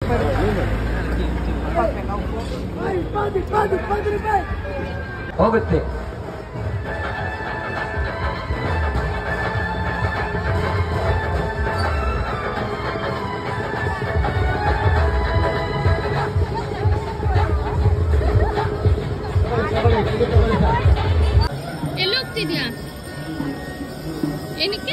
ಹೋಗುತ್ತೆ ಎಲ್ಲಿ ಹೋಗ್ತಿದ್ಯಾ ಏನಕ್ಕೆ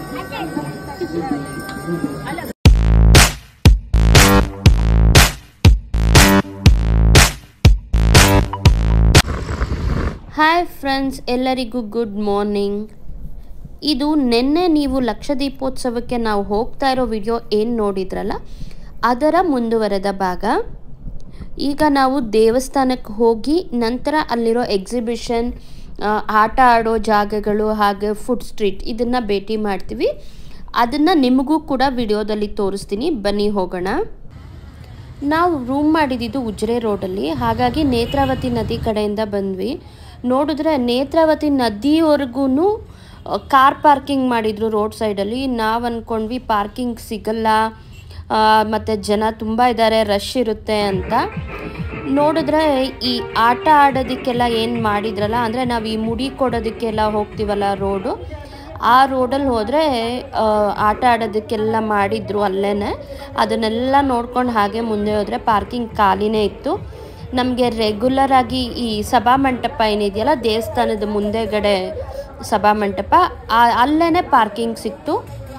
ಹಾಯ್ ಫ್ರೆಂಡ್ಸ್ ಎಲ್ಲರಿಗೂ ಗುಡ್ ಮಾರ್ನಿಂಗ್ ಇದು ನಿನ್ನೆ ನೀವು ಲಕ್ಷದೀಪೋತ್ಸವಕ್ಕೆ ನಾವು ಹೋಗ್ತಾ ಇರೋ ವಿಡಿಯೋ ಏನು ನೋಡಿದ್ರಲ್ಲ ಅದರ ಮುಂದುವರೆದ ಭಾಗ ಈಗ ನಾವು ದೇವಸ್ಥಾನಕ್ಕೆ ಹೋಗಿ ನಂತರ ಅಲ್ಲಿರೋ ಎಕ್ಸಿಬಿಷನ್ ಆಟ ಆಡೋ ಜಾಗಗಳು ಹಾಗೆ ಫುಡ್ ಸ್ಟ್ರೀಟ್ ಇದನ್ನು ಭೇಟಿ ಮಾಡ್ತೀವಿ ಅದನ್ನು ನಿಮಗೂ ಕೂಡ ವಿಡಿಯೋದಲ್ಲಿ ತೋರಿಸ್ತೀನಿ ಬನ್ನಿ ಹೋಗೋಣ ನಾವು ರೂಮ್ ಮಾಡಿದ್ದು ಉಜಿರೆ ರೋಡಲ್ಲಿ ಹಾಗಾಗಿ ನೇತ್ರಾವತಿ ನದಿ ಕಡೆಯಿಂದ ಬಂದ್ವಿ ನೋಡಿದ್ರೆ ನೇತ್ರಾವತಿ ನದಿವರೆಗೂ ಕಾರ್ ಪಾರ್ಕಿಂಗ್ ಮಾಡಿದ್ರು ರೋಡ್ ಸೈಡಲ್ಲಿ ನಾವು ಅಂದ್ಕೊಂಡ್ವಿ ಪಾರ್ಕಿಂಗ್ ಸಿಗಲ್ಲ ಆ, ಮತ್ತು ಜನ ತುಂಬ ಇದ್ದಾರೆ ರಶ್ ಇರುತ್ತೆ ಅಂತ ನೋಡಿದ್ರೆ ಈ ಆಟ ಆಡೋದಕ್ಕೆಲ್ಲ ಏನು ಮಾಡಿದ್ರಲ್ಲ ಅಂದರೆ ನಾವು ಈ ಮುಡಿ ಕೊಡೋದಕ್ಕೆಲ್ಲ ಹೋಗ್ತೀವಲ್ಲ ರೋಡು ಆ ರೋಡಲ್ಲಿ ಹೋದರೆ ಆಟ ಆಡೋದಕ್ಕೆಲ್ಲ ಮಾಡಿದ್ರು ಅಲ್ಲೇ ಅದನ್ನೆಲ್ಲ ನೋಡ್ಕೊಂಡು ಹಾಗೆ ಮುಂದೆ ಹೋದರೆ ಪಾರ್ಕಿಂಗ್ ಖಾಲಿನೇ ಇತ್ತು ನಮಗೆ ರೆಗ್ಯುಲರ್ ಆಗಿ ಈ ಸಭಾಮಂಟಪ ಏನಿದೆಯಲ್ಲ ದೇವಸ್ಥಾನದ ಮುಂದೆಗಡೆ ಸಭಾಮಂಟಪ ಅಲ್ಲೇ ಪಾರ್ಕಿಂಗ್ ಸಿಕ್ತು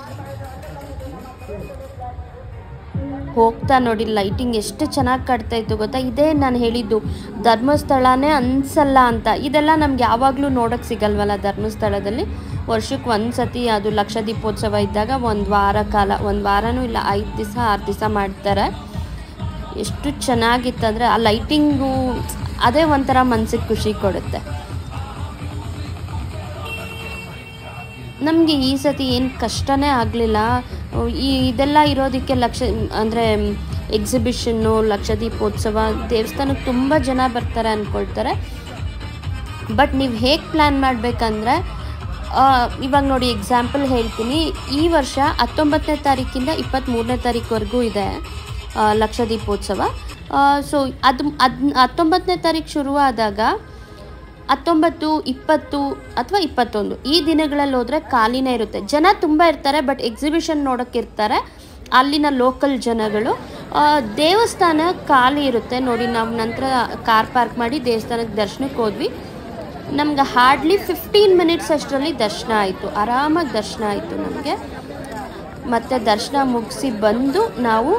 ಹೋಗ್ತಾ ನೋಡಿ ಲೈಟಿಂಗ್ ಎಷ್ಟು ಚೆನ್ನಾಗಿ ಕಾಡ್ತಾ ಇತ್ತು ಗೊತ್ತಾ ಇದೇ ನಾನು ಹೇಳಿದ್ದು ಧರ್ಮಸ್ಥಳನೇ ಅನ್ಸಲ್ಲ ಅಂತ ಇದೆಲ್ಲ ನಮ್ಗೆ ಯಾವಾಗಲೂ ನೋಡೋಕ್ಕೆ ಸಿಗಲ್ವಲ್ಲ ಧರ್ಮಸ್ಥಳದಲ್ಲಿ ವರ್ಷಕ್ಕೆ ಒಂದು ಸತಿ ಅದು ಲಕ್ಷ ದೀಪೋತ್ಸವ ಇದ್ದಾಗ ಒಂದು ವಾರ ಕಾಲ ಒಂದು ವಾರನೂ ಇಲ್ಲ ಐದು ದಿವಸ ಆರು ದಿವಸ ಮಾಡ್ತಾರೆ ಎಷ್ಟು ಚೆನ್ನಾಗಿತ್ತಂದರೆ ಆ ಲೈಟಿಂಗು ಅದೇ ಒಂಥರ ಮನ್ಸಿಗೆ ಖುಷಿ ಕೊಡುತ್ತೆ ನಮಗೆ ಈ ಸತಿ ಏನು ಕಷ್ಟನೇ ಆಗಲಿಲ್ಲ ಈ ಇದೆಲ್ಲ ಇರೋದಕ್ಕೆ ಲಕ್ಷ ಅಂದರೆ ಎಕ್ಸಿಬಿಷನ್ನು ಲಕ್ಷ ದೀಪೋತ್ಸವ ದೇವಸ್ಥಾನಕ್ಕೆ ತುಂಬ ಜನ ಬರ್ತಾರೆ ಅಂದ್ಕೊಳ್ತಾರೆ ಬಟ್ ನೀವು ಹೇಗೆ ಪ್ಲ್ಯಾನ್ ಮಾಡಬೇಕಂದ್ರೆ ಇವಾಗ ನೋಡಿ ಎಕ್ಸಾಂಪಲ್ ಹೇಳ್ತೀನಿ ಈ ವರ್ಷ ಹತ್ತೊಂಬತ್ತನೇ ತಾರೀಕಿಂದ ಇಪ್ಪತ್ತ್ಮೂರನೇ ತಾರೀಕುವರೆಗೂ ಇದೆ ಆ, ಲಕ್ಷ ದೀಪೋತ್ಸವ ಸೊ ಅದು ಅದು ಹತ್ತೊಂಬತ್ತನೇ ತಾರೀಕು ಶುರುವಾದಾಗ ಹತ್ತೊಂಬತ್ತು ಇಪ್ಪತ್ತು ಅಥವಾ ಇಪ್ಪತ್ತೊಂದು ಈ ದಿನಗಳಲ್ಲಿ ಹೋದರೆ ಖಾಲಿನೇ ಇರುತ್ತೆ ಜನ ತುಂಬ ಇರ್ತಾರೆ ಬಟ್ ಎಕ್ಸಿಬಿಷನ್ ನೋಡೋಕ್ಕೆ ಇರ್ತಾರೆ ಅಲ್ಲಿನ ಲೋಕಲ್ ಜನಗಳು ಆ, ದೇವಸ್ಥಾನ ಖಾಲಿ ಇರುತ್ತೆ ನೋಡಿ ನಾವು ನಂತರ ಕಾರ್ ಪಾರ್ಕ್ ಮಾಡಿ ದೇವಸ್ಥಾನಕ್ಕೆ ದರ್ಶನಕ್ಕೆ ಹೋದ್ವಿ ನಮ್ಗೆ ಹಾರ್ಡ್ಲಿ ಫಿಫ್ಟೀನ್ ಮಿನಿಟ್ಸ್ ಅಷ್ಟರಲ್ಲಿ ದರ್ಶನ ಆಯಿತು ಆರಾಮಾಗಿ ದರ್ಶನ ಆಯಿತು ನಮಗೆ ಮತ್ತು ದರ್ಶನ ಮುಗಿಸಿ ಬಂದು ನಾವು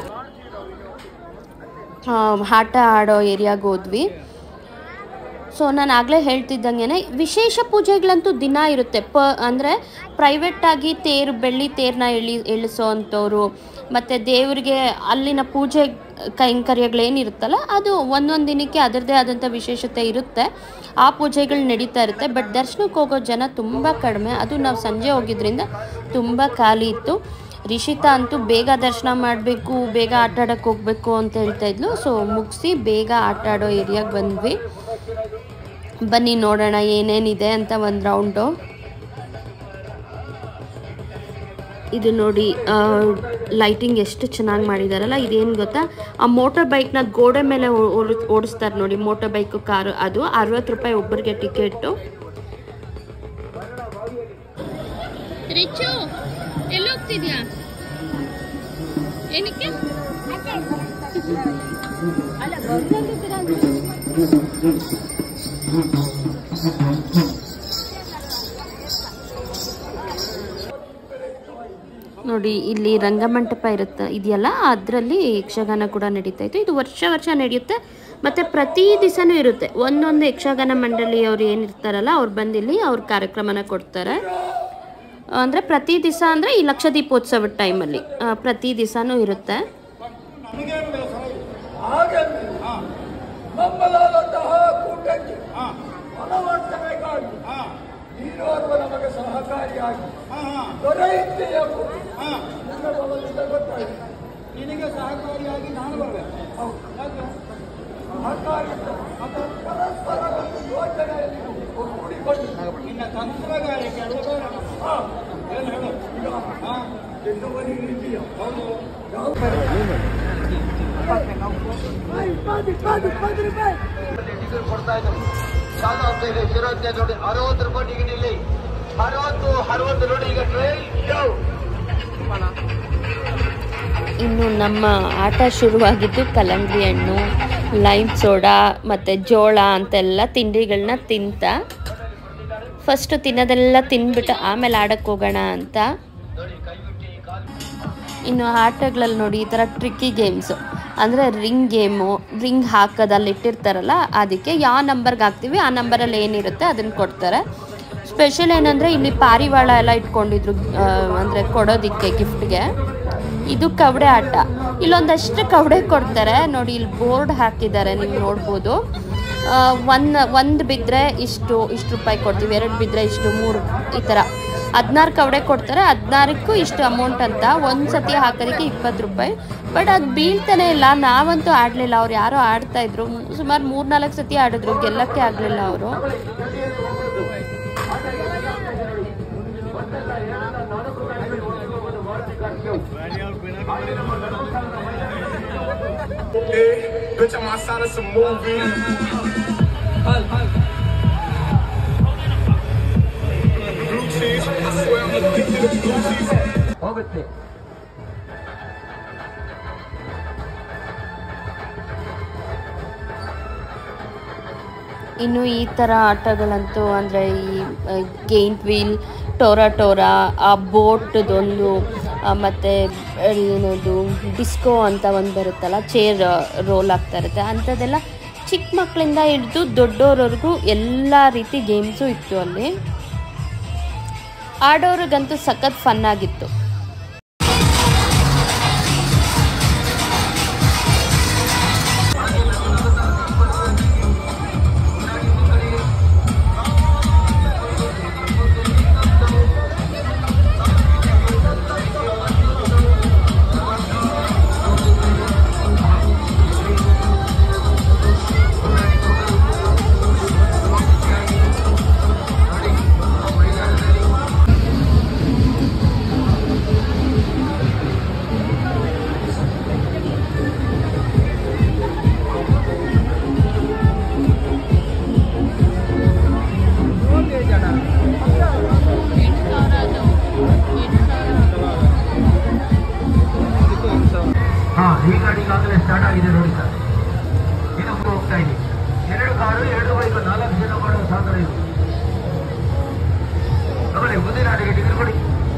ಆ, ಆಟ ಆಡೋ ಏರಿಯಾಗೆ ಹೋದ್ವಿ ಸೊ ನಾನು ಆಗಲೇ ಹೇಳ್ತಿದ್ದಂಗೆ ವಿಶೇಷ ಪೂಜೆಗಳಂತೂ ದಿನ ಇರುತ್ತೆ ಪ ಅಂದರೆ ಪ್ರೈವೇಟಾಗಿ ತೇರು ಬೆಳ್ಳಿ ತೇರನ್ನ ಎಳಿ ಎಳಿಸೋ ಅಂಥವ್ರು ಮತ್ತು ದೇವರಿಗೆ ಅಲ್ಲಿನ ಪೂಜೆ ಕೈಂಕರ್ಯಗಳೇನಿರುತ್ತಲ್ಲ ಅದು ಒಂದೊಂದು ದಿನಕ್ಕೆ ಅದರದ್ದೇ ಆದಂಥ ವಿಶೇಷತೆ ಇರುತ್ತೆ ಆ ಪೂಜೆಗಳು ನಡೀತಾ ಇರುತ್ತೆ ಬಟ್ ದರ್ಶನಕ್ಕೆ ಹೋಗೋ ಜನ ತುಂಬ ಕಡಿಮೆ ಅದು ನಾವು ಸಂಜೆ ಹೋಗಿದ್ರಿಂದ ತುಂಬ ಖಾಲಿ ಇತ್ತು ರಿಷಿತಾ ಅಂತೂ ಬೇಗ ದರ್ಶನ ಮಾಡಬೇಕು ಬೇಗ ಆಟ ಆಡೋಕ್ಕೆ ಹೋಗಬೇಕು ಅಂತ ಹೇಳ್ತಾ ಇದ್ಲು ಸೊ ಮುಗಿಸಿ ಬೇಗ ಆಟ ಆಡೋ ಏರಿಯಾಗೆ ಬಂದ್ವಿ ಬನ್ನಿ ನೋಡೋಣ ಏನೇನಿದೆ ಅಂತ ಒಂದು ರೌಂಡು ಇದು ನೋಡಿ ಲೈಟಿಂಗ್ ಎಷ್ಟು ಚೆನ್ನಾಗಿ ಮಾಡಿದಾರಲ್ಲ ಇದೇನು ಗೊತ್ತಾ ಆ ಮೋಟರ್ ಬೈಕ್ನ ಗೋಡೆ ಮೇಲೆ ಓ- ಓಡಿಸ್- ಓಡಿಸ್ತಾರೆ ನೋಡಿ ಮೋಟರ್ ಬೈಕು ಕಾರು ಅದು ಅರವತ್ತು ರೂಪಾಯಿ ಒಬ್ಬರಿಗೆ ಟಿಕೆಟು ರಿಚು ಎಲ್ಲಿ ಹೋಗ್ತಿದ್ಯಾ ಏನಕ್ಕೆ ನೋಡಿ ಇಲ್ಲಿ ರಂಗಮಂಟಪ ಇರುತ್ತೆ ಇದೆಯಲ್ಲ ಅದರಲ್ಲಿ ಯಕ್ಷಗಾನ ಕೂಡ ನಡೀತಾ ಇತ್ತು ಇದು ವರ್ಷ ವರ್ಷ ನಡೆಯುತ್ತೆ ಮತ್ತು ಪ್ರತಿ ದಿವಸನೂ ಇರುತ್ತೆ ಒಂದೊಂದು ಯಕ್ಷಗಾನ ಮಂಡಳಿಯವ್ರು ಏನಿರ್ತಾರಲ್ಲ ಅವ್ರು ಬಂದಿಲ್ಲಿ ಅವ್ರ ಕಾರ್ಯಕ್ರಮನ ಕೊಡ್ತಾರೆ ಅಂದರೆ ಪ್ರತಿ ದಿವಸ ಅಂದರೆ ಈ ಲಕ್ಷ ದೀಪೋತ್ಸವದ ಟೈಮಲ್ಲಿ ಪ್ರತಿ ದಿವಸನೂ ಇರುತ್ತೆ ಹಾಗೆ ನಮ್ಮದಾದಂತಹ ಕೂಟಕ್ಕೆ ಮನವೊಲಿಸಬೇಕಾಗಿ ನೀನೋರ್ವ ನಮಗೆ ಸಹಕಾರಿಯಾಗಿ ದೊರೆಯುತ್ತೆ ಎಂಬುದು ನನ್ನ ಬಲದಿಂದ ಗೊತ್ತಾಯಿತು ನಿನಗೆ ಸಹಕಾರಿಯಾಗಿ ನಾನು ಬರಬೇಕು ಹೌದು ಯಾಕೆ ಹಾಗಾಗಿತ್ತು ಅದು ಪರಸ್ಪರ ಒಂದು ಯೋಜನೆಯಲ್ಲಿ ಒಗ್ಗೂಡಿಕೊಂಡು ನಿನ್ನ ತಂತ್ರಗಾರಿಕೆ ಅದು ಬೇಡ ನಮಗೆ. ಹಾ, ಏನು ಹೇಳು ಈಗ ಹಾ ಎನ್ನುವರಿ ರೀತಿಯ ಹೌದು ಯಾವ ಇಪ್ಪತ್ತು ಇಪ್ಪತ್ತು ಇಪ್ಪತ್ತು ರೂಪಾಯಿ ಟಿಕೆಟ್ ಕೊಡ್ತಾ ಇದ್ದಾರೆ ಶಾಲಾ ಮೇಲೆ ಇರೋದೇ ನೋಡಿ ಅರವತ್ತು ರೂಪಾಯಿ ಟಿಕೆಟ್ ಇಲ್ಲಿ ಅರವತ್ತು ಅರವತ್ತು ನೋಡಿ ಈಗ ಟ್ರೈನ್ ಯೋ ಇನ್ನು ನಮ್ಮ ಆಟ ಶುರುವಾಗಿದ್ದು ಕಲ್ಲಂಗಡಿ ಹಣ್ಣು ಲೈಮ್ ಸೋಡಾ ಮತ್ತು ಜೋಳ ಅಂತೆಲ್ಲ ತಿಂಡಿಗಳನ್ನ ತಿಂತ ಫಸ್ಟು ತಿನ್ನೋದೆಲ್ಲ ತಿಂದ್ಬಿಟ್ಟು ಆಮೇಲೆ ಆಡಕ್ಕೆ ಹೋಗೋಣ ಅಂತ ಇನ್ನು ಆಟಗಳಲ್ಲಿ ನೋಡಿ ಈ ಥರ ಟ್ರಿಕ್ಕಿ ಗೇಮ್ಸು ಅಂದರೆ ರಿಂಗ್ ಗೇಮು ರಿಂಗ್ ಹಾಕೋದು ಅಲ್ಲಿ ಇಟ್ಟಿರ್ತಾರಲ್ಲ ಅದಕ್ಕೆ ಯಾವ ನಂಬರ್ಗೆ ಹಾಕ್ತೀವಿ ಆ ನಂಬರಲ್ಲಿ ಏನಿರುತ್ತೆ ಅದನ್ನು ಕೊಡ್ತಾರೆ ಸ್ಪೆಷಲ್ ಏನಂದರೆ ಇಲ್ಲಿ ಪಾರಿವಾಳ ಎಲ್ಲ ಇಟ್ಕೊಂಡಿದ್ರು ಅಂದರೆ ಕೊಡೋದಿಕ್ಕೆ ಗಿಫ್ಟ್ಗೆ ಇದು ಕವಡೆ ಆಟ ಇಲ್ಲೊಂದಷ್ಟು ಕವಡೆ ಕೊಡ್ತಾರೆ ನೋಡಿ ಇಲ್ಲಿ ಬೋರ್ಡ್ ಹಾಕಿದ್ದಾರೆ ನೀವು ನೋಡ್ಬೋದು ಒಂದು ಒಂದು ಬಿದ್ದರೆ ಇಷ್ಟು ಇಷ್ಟು ರೂಪಾಯಿ ಕೊಡ್ತೀವಿ ಎರಡು ಬಿದ್ದರೆ ಇಷ್ಟು ಮೂರು ಈ ಥರ ಹದಿನಾರು ಕವಡೆ ಕೊಡ್ತಾರೆ ಹದಿನಾರಕ್ಕೂ ಇಷ್ಟು ಅಮೌಂಟ್ ಅಂತ ಒಂದು ಸತಿ ಹಾಕೋದಕ್ಕೆ ಇಪ್ಪತ್ತು ರೂಪಾಯಿ ಬಟ್ ಅದು ಬೀಳ್ತಾನೆ ಇಲ್ಲ ನಾವಂತೂ ಆಡಲಿಲ್ಲ ಅವ್ರು ಯಾರೋ ಆಡ್ತಾ ಇದ್ರು ಸುಮಾರು ಮೂರು ನಾಲ್ಕು ಸತಿ ಆಡಿದ್ರು ಗೆಲ್ಲಕ್ಕೆ ಆಗಲಿಲ್ಲ ಅವರು Hey, bitch, I'm outside of some movies. Blue cheese, I swear I'm addicted to blue cheese. ಹೋಗುತ್ತೆ ಇನ್ನು ಈ ಥರ ಆಟಗಳಂತೂ ಅಂದರೆ ಈ ಗೇಂಟ್ ವೀಲ್ ಟೋರಾ ಟೋರಾ ಆ ಬೋಟ್ದೊಂದು ಮತ್ತು ಏನದು ಡಿಸ್ಕೋ ಅಂತ ಒಂದು ಬರುತ್ತಲ್ಲ ಚೇರ್ ರೋಲ್ ಆಗ್ತಾ ಇರುತ್ತೆ ಅಂಥದ್ದೆಲ್ಲ ಚಿಕ್ಕ ಮಕ್ಕಳಿಂದ ಹಿಡಿದು ದೊಡ್ಡೋರವರೆಗೂ ಎಲ್ಲ ರೀತಿ ಗೇಮ್ಸು ಇತ್ತು ಅಲ್ಲಿ ಆಡೋರಿಗಂತೂ ಸಖತ್ ಫನ್ ಆಗಿತ್ತು ಹಾ ಈ ಗಾಡಿ ಈಗಾಗಲೇ ಸ್ಟಾರ್ಟ್ ಆಗಿದೆ ನೋಡಿ ಸರ್ ಇದು ಹೋಗ್ತಾ ಇದೆ ಎರಡು ಕಾರು ಎರಡು ಬೈಕ್ ನಾಲ್ಕು ಜನ ಮಾಡುವ ಸಾಧನ ಇದು ತಗೊಳ್ಳಿ ಮುಂದಿನ ಹಾಡಿಗೆ ಟಿಕೆಟ್ ಕೊಡಿ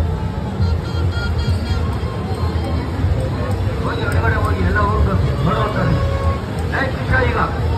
ಹೋಗಿ ಒಳಗಡೆ ಹೋಗಿ ಎಲ್ಲ ಹೋಗ್ಬೇಕು ಹೊರಡ್ತಾರೆ ನೆಕ್ಸ್ಟ್ ನಿಮಿಷ ಈಗ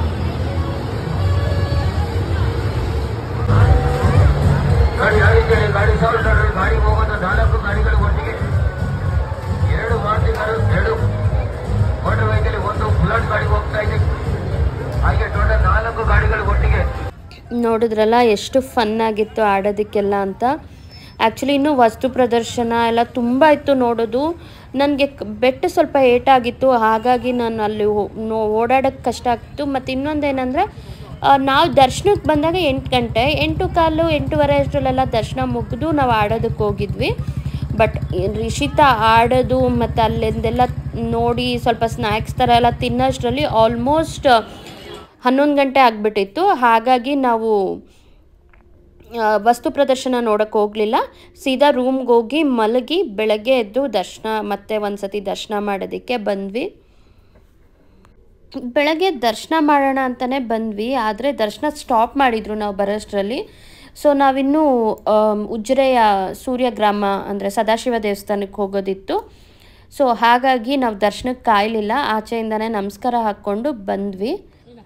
ಗಾಡಿ ಆಗಿದ್ದರೆ ಗಾಡಿ ಸಾವಿರ ಗಾಡಿ ಹೋಗೋದು ನಾಲ್ಕು ಗಾಡಿಗಳು ಒಟ್ಟಿಗೆ ಎರಡು ಮಾರುತಿಗಳು ಎರಡು ಮೋಟರ್ ವೆಹಿಕಲ್ ಒಂದು ಬುಲೆಟ್ ಗಾಡಿ ಹೋಗ್ತಾ ಇದೆ ಹಾಗೆ ಟೋಟಲ್ ನಾಲ್ಕು ಗಾಡಿಗಳು ಒಟ್ಟಿಗೆ ನೋಡಿದ್ರಲ್ಲ ಎಷ್ಟು ಫನ್ ಆಗಿತ್ತು ಆಡೋದಕ್ಕೆಲ್ಲ ಅಂತ ಆ್ಯಕ್ಚುಲಿ ಇನ್ನೂ ವಸ್ತು ಪ್ರದರ್ಶನ ಎಲ್ಲ ತುಂಬ ಇತ್ತು ನೋಡೋದು ನನಗೆ ಬೆಟ್ಟ ಸ್ವಲ್ಪ ಏಟಾಗಿತ್ತು ಹಾಗಾಗಿ ನಾನು ಅಲ್ಲಿ ಹೋ- ನೋ ಓಡಾಡೋಕ್ಕೆ ಕಷ್ಟ ಆಗ್ತಿತ್ತು ಮತ್ತು ಇನ್ನೊಂದೇನೆಂದರೆ ನಾವು ದರ್ಶನಕ್ಕೆ ಬಂದಾಗ ಎಂಟು ಗಂಟೆ ಎಂಟು ಕಾಲು ಎಂಟೂವರೆ ಅಷ್ಟರಲ್ಲೆಲ್ಲ ದರ್ಶನ ಮುಗಿದು ನಾವು ಆಡೋದಕ್ಕೆ ಹೋಗಿದ್ವಿ ಬಟ್ ರಿಷಿತಾ ಆಡೋದು ಮತ್ತು ಅಲ್ಲಿಂದೆಲ್ಲ ನೋಡಿ ಸ್ವಲ್ಪ ಸ್ನ್ಯಾಕ್ಸ್ ಥರ ಎಲ್ಲ ತಿನ್ನೋಷ್ಟರಲ್ಲಿ ಆಲ್ಮೋಸ್ಟ್ ಹನ್ನೊಂದು ಗಂಟೆ ಆಗಿಬಿಟ್ಟಿತ್ತು ಹಾಗಾಗಿ ನಾವು ಆ, ವಸ್ತು ಪ್ರದರ್ಶನ ನೋಡೋಕ್ಕೆ ಹೋಗಲಿಲ್ಲ ಸೀದಾ ರೂಮ್ಗೆ ಹೋಗಿ ಮಲಗಿ ಬೆಳಗ್ಗೆ ಎದ್ದು ದರ್ಶನ ಮತ್ತೆ ಒಂದು ಸತಿ ದರ್ಶನ ಮಾಡೋದಕ್ಕೆ ಬಂದ್ವಿ ಬೆಳಗ್ಗೆ ದರ್ಶನ ಮಾಡೋಣ ಅಂತಲೇ ಬಂದ್ವಿ ಆದರೆ ದರ್ಶನ ಸ್ಟಾಪ್ ಮಾಡಿದರು ನಾವು ಬರೋಷ್ಟರಲ್ಲಿ ಸೊ ನಾವಿನ್ನೂ ಆಮ್, ಉಜಿರೆಯ ಸೂರ್ಯಗ್ರಾಮ ಅಂದರೆ ಸದಾಶಿವ ದೇವಸ್ಥಾನಕ್ಕೆ ಹೋಗೋದಿತ್ತು ಸೊ ಹಾಗಾಗಿ ನಾವು ದರ್ಶನಕ್ಕೆ ಕಾಯಲಿಲ್ಲ ಆಚೆಯಿಂದನೇ ನಮಸ್ಕಾರ ಹಾಕ್ಕೊಂಡು ಬಂದ್ವಿ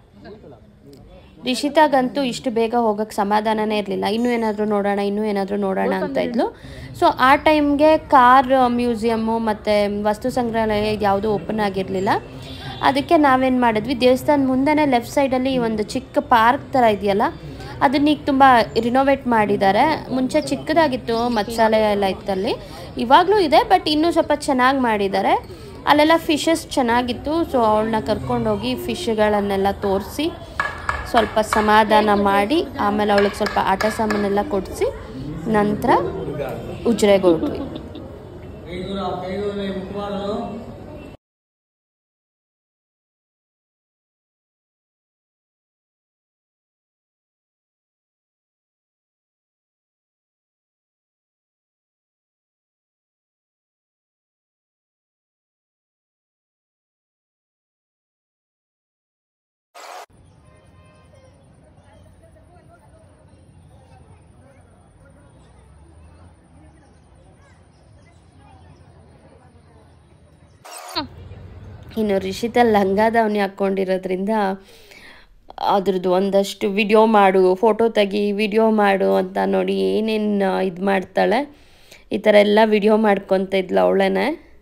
ರಿಷಿತಾಗಂತೂ ಇಷ್ಟು ಬೇಗ ಹೋಗೋಕ್ಕೆ ಸಮಾಧಾನನೇ ಇರಲಿಲ್ಲ ಇನ್ನೂ ಏನಾದರೂ ನೋಡೋಣ ಇನ್ನೂ ಏನಾದರೂ ನೋಡೋಣ ಅಂತ ಇದ್ಲು ಸೊ ಆ ಟೈಮ್ಗೆ ಕಾರ್ ಮ್ಯೂಸಿಯಮ್ಮು ಮತ್ತು ವಸ್ತು ಸಂಗ್ರಹಾಲಯ ಯಾವುದೂ ಓಪನ್ ಆಗಿರಲಿಲ್ಲ ಅದಕ್ಕೆ ನಾವೇನು ಮಾಡಿದ್ವಿ ದೇವಸ್ಥಾನ ಮುಂದೆನೇ ಲೆಫ್ಟ್ ಸೈಡಲ್ಲಿ ಒಂದು ಚಿಕ್ಕ ಪಾರ್ಕ್ ಥರ ಇದೆಯಲ್ಲ ಅದನ್ನ ಈಗ ತುಂಬ ರಿನೋವೇಟ್ ಮಾಡಿದ್ದಾರೆ ಮುಂಚೆ ಚಿಕ್ಕದಾಗಿತ್ತು ಮತ್ಸಾಲಯ ಎಲ್ಲ ಇತ್ತಲ್ಲಿ ಇವಾಗಲೂ ಇದೆ ಬಟ್ ಇನ್ನೂ ಸ್ವಲ್ಪ ಚೆನ್ನಾಗಿ ಮಾಡಿದ್ದಾರೆ ಅಲ್ಲೆಲ್ಲ ಫಿಶಸ್ ಚೆನ್ನಾಗಿತ್ತು ಸೊ ಅವಳನ್ನ ಕರ್ಕೊಂಡೋಗಿ ಫಿಶ್ಗಳನ್ನೆಲ್ಲ ತೋರಿಸಿ ಸ್ವಲ್ಪ ಸಮಾಧಾನ ಮಾಡಿ ಆಮೇಲೆ ಅವಳಿಗೆ ಸ್ವಲ್ಪ ಆಟ ಸಾಮಾನೆಲ್ಲ ಕೊಡಿಸಿ ನಂತರ ಉಜ್ರೆಗೆ ಹೊರಟ್ವಿ ಐನೂರ ಐನೂರ ಮುಖವಾಡಲು ಇನ್ನು ರಿಷಿತ ಲಂಗಾದಾವಣಿ ಹಾಕ್ಕೊಂಡಿರೋದ್ರಿಂದ ಅದ್ರದ್ದು ಒಂದಷ್ಟು ವಿಡಿಯೋ ಮಾಡು ಫೋಟೋ ತೆಗಿ ವಿಡಿಯೋ ಮಾಡು ಅಂತ ನೋಡಿ ಏನೇನು ಇದು ಮಾಡ್ತಾಳೆ ಈ ಥರ ಎಲ್ಲ ವಿಡಿಯೋ ಮಾಡ್ಕೊತ ಇದ್ಲು ಅವಳೇನೆ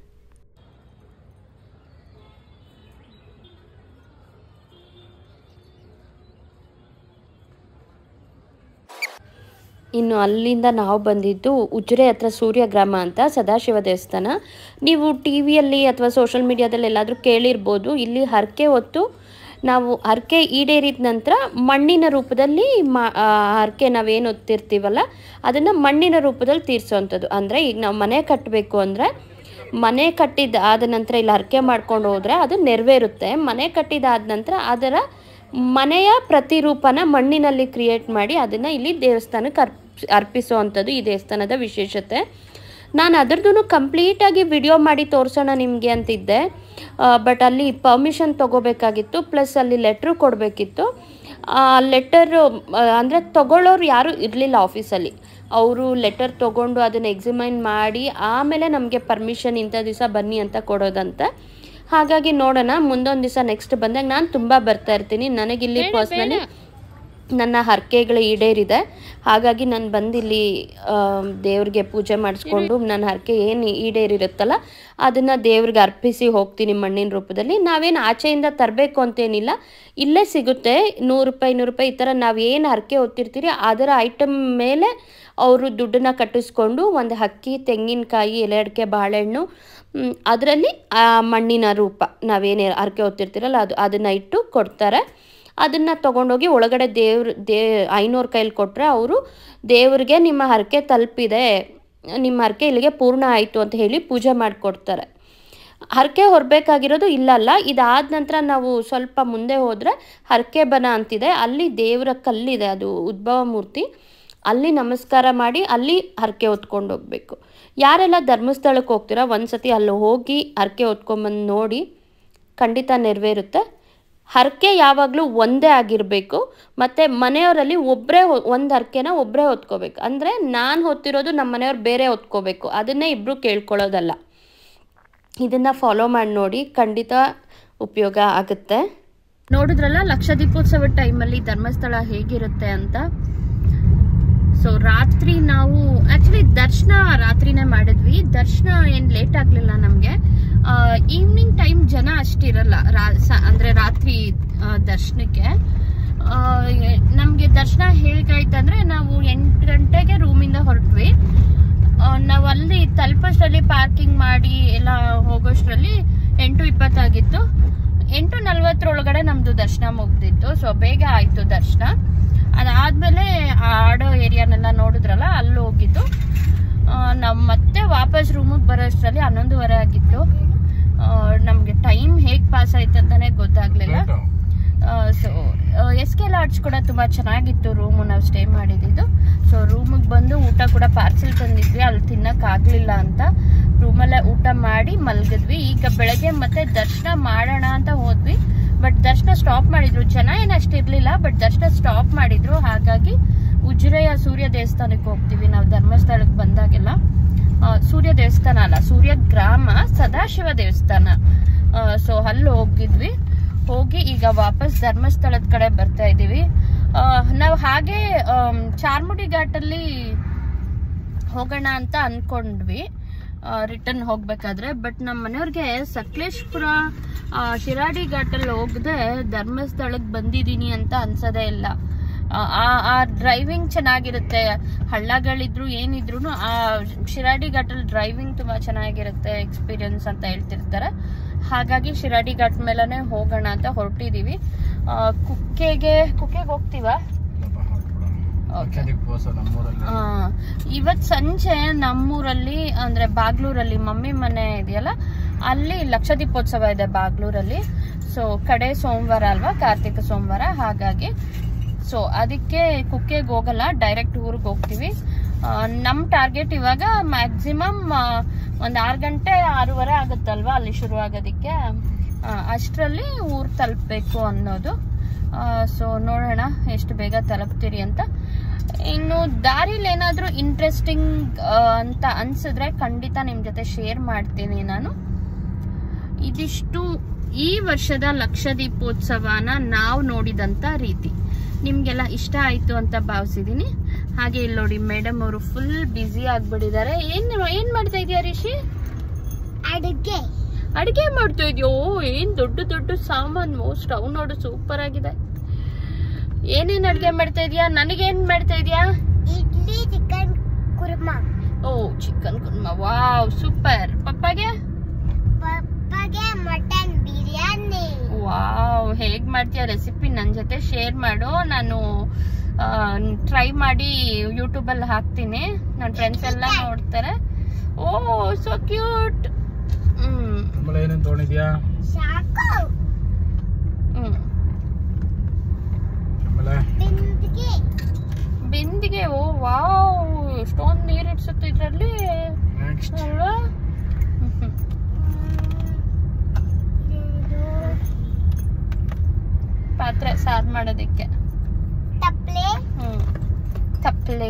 ಇನ್ನು ಅಲ್ಲಿಂದ ನಾವು ಬಂದಿದ್ದು ಉಜಿರೆ ಹತ್ರ ಸೂರ್ಯಗ್ರಾಮ ಅಂತ ಸದಾಶಿವ ದೇವಸ್ಥಾನ ನೀವು ಟಿ ವಿಯಲ್ಲಿ ಅಥವಾ ಸೋಷಲ್ ಮೀಡಿಯಾದಲ್ಲಿ ಎಲ್ಲಾದರೂ ಕೇಳಿರ್ಬೋದು ಇಲ್ಲಿ ಹರಕೆ ಹೊತ್ತು ನಾವು ಹರಕೆ ಈಡೇರಿದ ನಂತರ ಮಣ್ಣಿನ ರೂಪದಲ್ಲಿ ಮಾ ಆ, ಹರಕೆ ನಾವೇನು ಹೊತ್ತಿರ್ತೀವಲ್ಲ ಅದನ್ನು ಮಣ್ಣಿನ ರೂಪದಲ್ಲಿ ತೀರಿಸೋವಂಥದ್ದು ಅಂದರೆ ಈಗ ನಾವು ಮನೆ ಕಟ್ಟಬೇಕು ಅಂದರೆ ಮನೆ ಕಟ್ಟಿದ ಆದ ನಂತರ ಇಲ್ಲಿ ಹರಕೆ ಮಾಡ್ಕೊಂಡು ಹೋದರೆ ಅದು ನೆರವೇರುತ್ತೆ ಮನೆ ಕಟ್ಟಿದಾದ ನಂತರ ಅದರ ಮನೆಯ ಪ್ರತಿರೂಪನ ಮಣ್ಣಿನಲ್ಲಿ ಕ್ರಿಯೇಟ್ ಮಾಡಿ ಅದನ್ನು ಇಲ್ಲಿ ದೇವಸ್ಥಾನಕ್ಕೆ ಅರ್ಪ್ ಅರ್ಪಿಸುವಂಥದ್ದು ಈ ದೇವಸ್ಥಾನದ ವಿಶೇಷತೆ ನಾನು ಅದ್ರದ್ದು ಕಂಪ್ಲೀಟಾಗಿ ವಿಡಿಯೋ ಮಾಡಿ ತೋರಿಸೋಣ ನಿಮಗೆ ಅಂತಿದ್ದೆ ಬಟ್ ಅಲ್ಲಿ ಪರ್ಮಿಷನ್ ತೊಗೋಬೇಕಾಗಿತ್ತು ಪ್ಲಸ್ ಅಲ್ಲಿ ಲೆಟ್ರು ಕೊಡಬೇಕಿತ್ತು ಆ ಲೆಟರು ಅಂದರೆ ತಗೊಳ್ಳೋರು ಯಾರೂ ಇರಲಿಲ್ಲ ಆಫೀಸಲ್ಲಿ ಅವರು ಲೆಟರ್ ತೊಗೊಂಡು ಅದನ್ನು ಎಕ್ಸಿಮೈನ್ ಮಾಡಿ ಆಮೇಲೆ ನಮಗೆ ಪರ್ಮಿಷನ್ ಇಂಥ ದಿವಸ ಬನ್ನಿ ಅಂತ ಕೊಡೋದಂತೆ ಹಾಗಾಗಿ ನೋಡೋಣ ಮುಂದೊಂದು ದಿವಸ ನೆಕ್ಸ್ಟ್ ಬಂದಾಗ ನಾನು ತುಂಬ ಬರ್ತಾ ಇರ್ತೀನಿ ನನಗಿಲ್ಲಿ ಪರ್ಸ್ನಲಿ ನನ್ನ ಹರಕೆಗಳು ಈಡೇರಿದೆ ಹಾಗಾಗಿ ನಾನು ಬಂದಿಲ್ಲಿ ದೇವ್ರಿಗೆ ಪೂಜೆ ಮಾಡಿಸ್ಕೊಂಡು ನನ್ನ ಹರಕೆ ಏನು ಈಡೇರಿರುತ್ತಲ್ಲ ಅದನ್ನು ದೇವ್ರಿಗೆ ಅರ್ಪಿಸಿ ಹೋಗ್ತೀನಿ ಮಣ್ಣಿನ ರೂಪದಲ್ಲಿ ನಾವೇನು ಆಚೆಯಿಂದ ತರಬೇಕು ಅಂತೇನಿಲ್ಲ ಇಲ್ಲೇ ಸಿಗುತ್ತೆ ನೂರು ರೂಪಾಯಿ ನೂರು ರೂಪಾಯಿ ಈ ಥರ ನಾವು ಏನು ಹರಕೆ ಹೊತ್ತಿರ್ತೀರಿ ಅದರ ಐಟಮ್ ಮೇಲೆ ಅವರು ದುಡ್ಡನ್ನ ಕಟ್ಟಿಸ್ಕೊಂಡು ಒಂದು ಅಕ್ಕಿ ತೆಂಗಿನಕಾಯಿ ಎಲೆ ಅಡಿಕೆ ಬಾಳೆಹಣ್ಣು ಅದರಲ್ಲಿ ಆ ಮಣ್ಣಿನ ರೂಪ ನಾವೇನು ಹರಕೆ ಹೊತ್ತಿರ್ತೀರಲ್ಲ ಅದು ಅದನ್ನು ಇಟ್ಟು ಕೊಡ್ತಾರೆ ಅದನ್ನು ತೊಗೊಂಡೋಗಿ ಒಳಗಡೆ ದೇವ್ರ ದೇ ಐನೂರು ಕೈಲಿ ಕೊಟ್ಟರೆ ಅವರು ದೇವ್ರಿಗೆ ನಿಮ್ಮ ಹರಕೆ ತಲುಪಿದೆ ನಿಮ್ಮ ಹರಕೆ ಇಲ್ಲಿಗೆ ಪೂರ್ಣ ಆಯಿತು ಅಂತ ಹೇಳಿ ಪೂಜೆ ಮಾಡಿಕೊಡ್ತಾರೆ ಹರಕೆ ಹೊರಬೇಕಾಗಿರೋದು ಇಲ್ಲಲ್ಲ ಇದಾದ ನಂತರ ನಾವು ಸ್ವಲ್ಪ ಮುಂದೆ ಹೋದರೆ ಹರಕೆ ಬನ ಅಂತಿದೆ ಅಲ್ಲಿ ದೇವರ ಕಲ್ಲಿದೆ ಅದು ಉದ್ಭವ ಮೂರ್ತಿ ಅಲ್ಲಿ ನಮಸ್ಕಾರ ಮಾಡಿ ಅಲ್ಲಿ ಹರಕೆ ಹೊತ್ಕೊಂಡು ಹೋಗಬೇಕು ಯಾರೆಲ್ಲ ಧರ್ಮಸ್ಥಳಕ್ಕೆ ಹೋಗ್ತೀರಾ ಒಂದ್ಸತಿ ಅಲ್ಲಿ ಹೋಗಿ ಹರಕೆ ಹೊತ್ಕೊಂಬಂದು ನೋಡಿ ಖಂಡಿತ ನೆರವೇರುತ್ತೆ ಹರಕೆ ಯಾವಾಗಲೂ ಒಂದೇ ಆಗಿರಬೇಕು ಮತ್ತು ಮನೆಯವರಲ್ಲಿ ಒಬ್ಬರೇ ಒಂದು ಹರಕೆನ ಒಬ್ಬರೇ ಹೊತ್ಕೋಬೇಕು ಅಂದರೆ ನಾನು ಹೊತ್ತಿರೋದು ನಮ್ಮ ಮನೆಯವ್ರು ಬೇರೆ ಹೊತ್ಕೋಬೇಕು ಅದನ್ನೇ ಇಬ್ಬರು ಕೇಳ್ಕೊಳ್ಳೋದಲ್ಲ ಇದನ್ನು ಫಾಲೋ ಮಾಡಿ ನೋಡಿ ಖಂಡಿತ ಉಪಯೋಗ ಆಗುತ್ತೆ ನೋಡಿದ್ರಲ್ಲ ಲಕ್ಷ ದೀಪೋತ್ಸವ ಟೈಮಲ್ಲಿ ಧರ್ಮಸ್ಥಳ ಹೇಗಿರುತ್ತೆ ಅಂತ ಸೊ ರಾತ್ರಿ ನಾವು ಆಕ್ಚುಲಿ ದರ್ಶನ ರಾತ್ರಿನೇ ಮಾಡಿದ್ವಿ ದರ್ಶನ ಏನು ಲೇಟ್ ಆಗಲಿಲ್ಲ ನಮಗೆ ಈವ್ನಿಂಗ್ ಟೈಮ್ ಜನ ಅಷ್ಟಿರಲ್ಲ ರಾ ಸ- ಅಂದ್ರೆ ರಾತ್ರಿ ಆ, ದರ್ಶನಕ್ಕೆ ನಮಗೆ ದರ್ಶನ ಹೇಗಾಯ್ತಂದ್ರೆ ನಾವು ಎಂಟು ಗಂಟೆಗೆ ರೂಮಿಂದ ಹೊರಟ್ವಿ ಆ, ನಾವು ಅಲ್ಲಿ ತಲುಪೋಷ್ಟರಲ್ಲಿ ಪಾರ್ಕಿಂಗ್ ಮಾಡಿ ಎಲ್ಲ ಹೋಗೋಷ್ಟರಲ್ಲಿ ಎಂಟು ಇಪ್ಪತ್ತಾಗಿತ್ತು ಎಂಟು ನಲ್ವತ್ತರೊಳಗಡೆ ನಮ್ದು ದರ್ಶನ ಮುಗ್ದಿತ್ತು ಸೊ ಬೇಗ ಆಯ್ತು ದರ್ಶನ ಅದಾದ್ಮೇಲೆ ಆ ಆಡೋ ಏರಿಯಾನೆಲ್ಲ ನೋಡಿದ್ರಲ್ಲ ಅಲ್ಲಿ ಹೋಗಿದ್ದು ನಾವು ಮತ್ತೆ ವಾಪಸ್ ರೂಮಿಗೆ ಬರೋಷ್ಟರಲ್ಲಿ ಹನ್ನೊಂದುವರೆ ಆಗಿತ್ತು ನಮಗೆ ಟೈಮ್ ಹೇಗೆ ಪಾಸ್ ಆಯ್ತು ಅಂತಾನೆ ಗೊತ್ತಾಗ್ಲಿಲ್ಲ ಸೊ ಎಸ್ ಕೆ ಲಾಡ್ಜ್ ಕೂಡ ತುಂಬ ಚೆನ್ನಾಗಿತ್ತು ರೂಮು ನಾವು ಸ್ಟೇ ಮಾಡಿದ್ದು ಸೊ ರೂಮಿಗೆ ಬಂದು ಊಟ ಕೂಡ ಪಾರ್ಸೆಲ್ ತಂದಿದ್ವಿ ಅಲ್ಲಿ ತಿನ್ನಕ್ಕಾಗಲಿಲ್ಲ ಅಂತ ರೂಮಲ್ಲೇ ಊಟ ಮಾಡಿ ಮಲಗಿದ್ವಿ ಈಗ ಬೆಳಗ್ಗೆ ಮತ್ತೆ ದರ್ಶನ ಮಾಡೋಣ ಅಂತ ಹೋದ್ವಿ ಬಟ್ ದರ್ಶನ ಸ್ಟಾಪ್ ಮಾಡಿದ್ರು ಜನ ಏನು ಅಷ್ಟಿರ್ಲಿಲ್ಲ ಬಟ್ ದರ್ಶನ ಸ್ಟಾಪ್ ಮಾಡಿದ್ರು ಹಾಗಾಗಿ ಉಜಿರೆಯ ಸೂರ್ಯ ದೇವಸ್ಥಾನಕ್ಕೆ ಹೋಗ್ತೀವಿ ನಾವು ಧರ್ಮಸ್ಥಳಕ್ಕೆ ಬಂದಾಗೆಲ್ಲ ಆ, ಸೂರ್ಯ ದೇವಸ್ಥಾನ ಅಲ್ಲ ಸೂರ್ಯ ಗ್ರಾಮ ಸದಾಶಿವ ದೇವಸ್ಥಾನ ಸೊ ಅಲ್ಲಿ ಹೋಗಿದ್ವಿ ಹೋಗಿ ಈಗ ವಾಪಸ್ ಧರ್ಮಸ್ಥಳದ ಕಡೆ ಬರ್ತಾ ಇದೀವಿ ನಾವು ಹಾಗೆ ಆಮ್, ಚಾರ್ಮುಡಿ ಘಾಟಲ್ಲಿ ಹೋಗೋಣ ಅಂತ ಅನ್ಕೊಂಡ್ವಿ ರಿಟರ್ನ್ ಹೋಗ್ಬೇಕಾದ್ರೆ ಬಟ್ ನಮ್ಮ ಮನೆಯವ್ರಿಗೆ ಸಕಲೇಶ್ಪುರ ಆ, ಶಿರಾಡಿ ಘಾಟಲ್ಲಿ ಹೋಗದೆ ಧರ್ಮಸ್ಥಳಕ್ಕೆ ಬಂದಿದ್ದೀನಿ ಅಂತ ಅನ್ಸೋದೇ ಇಲ್ಲ ಆ, ಆ ಆ ಡ್ರೈವಿಂಗ್ ಚೆನ್ನಾಗಿರುತ್ತೆ ಹಳ್ಳಗಳಿದ್ರು ಏನಿದ್ರು ಆ ಶಿರಾಡಿ ಘಾಟಲ್ಲಿ ಡ್ರೈವಿಂಗ್ ತುಂಬಾ ಚೆನ್ನಾಗಿರುತ್ತೆ ಎಕ್ಸ್ಪೀರಿಯನ್ಸ್ ಅಂತ ಹೇಳ್ತಿರ್ತಾರೆ ಹಾಗಾಗಿ ಶಿರಾಡಿ ಘಾಟ್ ಮೇಲೇ ಹೋಗೋಣ ಅಂತ ಹೊರಟಿದೀವಿ ಆ, ಕುಕ್ಕೆಗೆ ಕುಕ್ಕೆಗೆ ಹೋಗ್ತೀವಾ ಓಕೆ ಆ, ಇವತ್ ಸಂಜೆ ನಮ್ಮೂರಲ್ಲಿ ಅಂದ್ರೆ ಬಾಗ್ಲೂರಲ್ಲಿ ಮಮ್ಮಿ ಮನೆ ಇದೆಯಲ್ಲ ಅಲ್ಲಿ ಲಕ್ಷ ದೀಪೋತ್ಸವ ಇದೆ ಬಾಗ್ಲೂರಲ್ಲಿ ಸೊ ಕಡೆ ಸೋಮವಾರ ಅಲ್ವಾ ಕಾರ್ತಿಕ ಸೋಮವಾರ ಹಾಗಾಗಿ ಸೊ ಅದಕ್ಕೆ ಕುಕ್ಕೆಗೆ ಹೋಗಲ್ಲ ಡೈರೆಕ್ಟ್ ಊರಿಗೆ ಹೋಗ್ತೀವಿ ಆ, ನಮ್ ಟಾರ್ಗೆಟ್ ಇವಾಗ ಮ್ಯಾಕ್ಸಿಮಮ್ ಒಂದ್ ಆರು ಗಂಟೆ ಆರೂವರೆ ಆಗುತ್ತಲ್ವಾ ಅಲ್ಲಿ ಶುರು ಆಗೋದಿಕ್ಕೆ ಅಷ್ಟರಲ್ಲಿ ಊರ್ ತಲುಪಬೇಕು ಅನ್ನೋದು ಸೊ ನೋಡೋಣ ಎಷ್ಟು ಬೇಗ ತಲುಪ್ತೀರಿ ಅಂತ ಇನ್ನು ದಾರಿಲಿ ಏನಾದರೂ ಇಂಟ್ರೆಸ್ಟಿಂಗ್ ಅಂತ ಅನ್ಸಿದ್ರೆ ಖಂಡಿತ ನಿಮ್ಮ ಜೊತೆ ಶೇರ್ ಮಾಡ್ತೀನಿ ನಾನು ಇದಿಷ್ಟು ಈ ವರ್ಷದ ಲಕ್ಷ ದೀಪೋತ್ಸವನ ನಾವು ನೋಡಿದಂತ ರೀತಿ ನಿಮ್ಗೆಲ್ಲ ಇಷ್ಟ ಆಯ್ತು ಅಂತ ಭಾವಿಸಿದೀನಿ ಹಾಗೆ ಇಲ್ಲಿ ನೋಡಿ ಮೇಡಮ್ ಅವರು ಫುಲ್ ಬ್ಯುಸಿ ಆಗ್ಬಿಟ್ಟಿದ್ದಾರೆ ಏನ್ ಏನ್ ಮಾಡ್ತಾ ಇದೀಯ ರಿಷಿ ಅಡುಗೆ ಅಡಿಗೆ ಮಾಡ್ತಾ ಇದೆಯೋ ಏನ್ ದೊಡ್ಡ ದೊಡ್ಡ ಸಾಮಾನು ಸ್ಟವ್ ನೋಡು ಸೂಪರ್ ಆಗಿದೆ ಏನೇನ್ ಅಡಿಗೆ ಮಾಡ್ತಾ ಇದೀಯಾ ನನಗೇನ್ ಮಾಡ್ತಾ ಇದೀಯಾ idli chicken kurma oh chicken kurma wow super ಪಪ್ಪಾಗೆ ಪಪ್ಪಗೆ ಮಟನ್ ಬಿರಿಯಾನಿ ವಾವ್ ಹೇಗ್ ಮಾಡ್ತೀಯ ರೆಸಿಪಿ ನನ್ನ ಜೊತೆ ಶೇರ್ ಮಾಡು ನಾನು ಟ್ರೈ ಮಾಡಿ ಯೂಟ್ಯೂಬ್ ಅಲ್ಲಿ ಹಾಕ್ತೀನಿ ನನ್ನ ಫ್ರೆಂಡ್ಸ್ ಎಲ್ಲ ನೋಡ್ತಾರೆ ಓ ಸೋ ಕ್ಯೂಟ್ ಹ್ಮ್ ಆಮೇಲೆ ಏನೇನು ತೊಗೊಂಡಿದ್ಯಾ ಸಾಕು ಹ್ಮ್ ಆಮೇಲೆ ಬಿಂದಿಗೆ ಬಿಂದಿಗೆ ಓ ವಾವ್ ಎಷ್ಟೊಂದು ನೀರ್ ಇಡ್ಸುತ್ತೆ ಇದ್ರಲ್ಲಿ ನೆಕ್ಸ್ಟ್ ಅಲ್ವಾ ಹ್ಮ್, ಹ್ಮ್. ಇದು ಪಾತ್ರೆ ಸಾರ್ ಮಾಡೋದಕ್ಕೆ ತಪ್ಲೆ ಹ್ಮ್ ತಪ್ಪಲೆ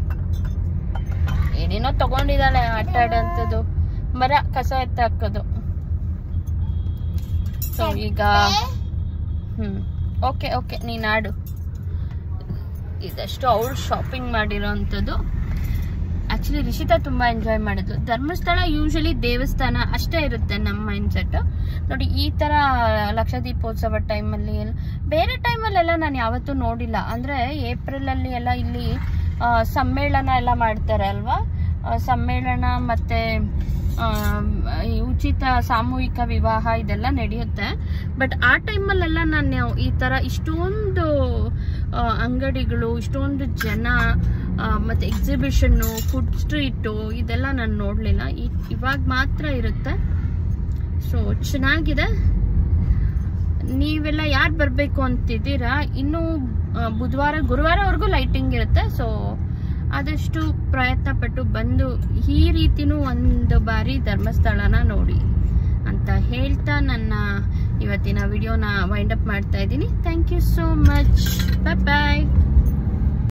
ಏನೇನೋ ತಗೊಂಡಿದ್ದಾಳೆ ಆಟ ಆಡೋಂಥದ್ದು ಮರ ಕಸ ಎತ್ತ ಹಾಕೋದು ಸೊ ಈಗ ಹ್ಮ್ ಓಕೆ ಓಕೆ ನೀನ್ ಆಡು ಇದಷ್ಟು ಅವಳು ಶಾಪಿಂಗ್ ಮಾಡಿರೋ ಅಂಥದ್ದು ಆಕ್ಚುಲಿ ರಿಷಿತಾ ತುಂಬಾ ಎಂಜಾಯ್ ಮಾಡಿದ್ಲು ಧರ್ಮಸ್ಥಳ ಯೂಶಲಿ ದೇವಸ್ಥಾನ ಅಷ್ಟೇ ಇರುತ್ತೆ ನಮ್ಮ ಮೈಂಡ್ ಸೆಟ್ ನೋಡಿ ಈ ತರ ಲಕ್ಷ ದೀಪೋತ್ಸವ ಟೈಮಲ್ಲಿ ಬೇರೆ ಟೈಮಲ್ಲೆಲ್ಲ ನಾನು ಯಾವತ್ತೂ ನೋಡಿಲ್ಲ ಅಂದ್ರೆ ಏಪ್ರಿಲ್ ಅಲ್ಲಿ ಎಲ್ಲ ಇಲ್ಲಿ ಆ, ಸಮ್ಮೇಳನ ಎಲ್ಲ ಮಾಡ್ತಾರೆ ಅಲ್ವಾ ಆ, ಸಮ್ಮೇಳನ ಮತ್ತೆ ಆ, ಈ ಉಚಿತ ಸಾಮೂಹಿಕ ವಿವಾಹ ಇದೆಲ್ಲ ನಡೆಯುತ್ತೆ ಬಟ್ ಆ ಟೈಮಲ್ಲೆಲ್ಲ ನಾನು ಈ ತರ ಇಷ್ಟೊಂದು ಆ, ಅಂಗಡಿಗಳು ಇಷ್ಟೊಂದು ಜನ ಆ, ಮತ್ತೆ ಎಕ್ಸಿಬಿಷನ್ನು ಫುಡ್ ಸ್ಟ್ರೀಟು ಇದೆಲ್ಲ ನಾನು ನೋಡಲಿಲ್ಲ ಇವಾಗ ಮಾತ್ರ ಇರುತ್ತೆ ಸೊ ಚೆನ್ನಾಗಿದೆ ನೀವೆಲ್ಲ ಯಾರು ಬರಬೇಕು ಅಂತಿದ್ದೀರಾ ಇನ್ನು ಆ, ಬುಧವಾರ ಗುರುವಾರವರೆಗೂ ಲೈಟಿಂಗ್ ಇರುತ್ತೆ ಸೊ ಆದಷ್ಟು ಪ್ರಯತ್ನ ಪಟ್ಟು ಬಂದು ಈ ರೀತಿನೂ ಒಂದು ಬಾರಿ ಧರ್ಮಸ್ಥಳನ ನೋಡಿ ಅಂತ ಹೇಳ್ತಾ ನನ್ನ ಇವತ್ತಿನ ವಿಡಿಯೋನ ವೈಂಡ್ ಅಪ್ ಮಾಡ್ತಾ ಇದ್ದೀನಿ thank you so much bye bye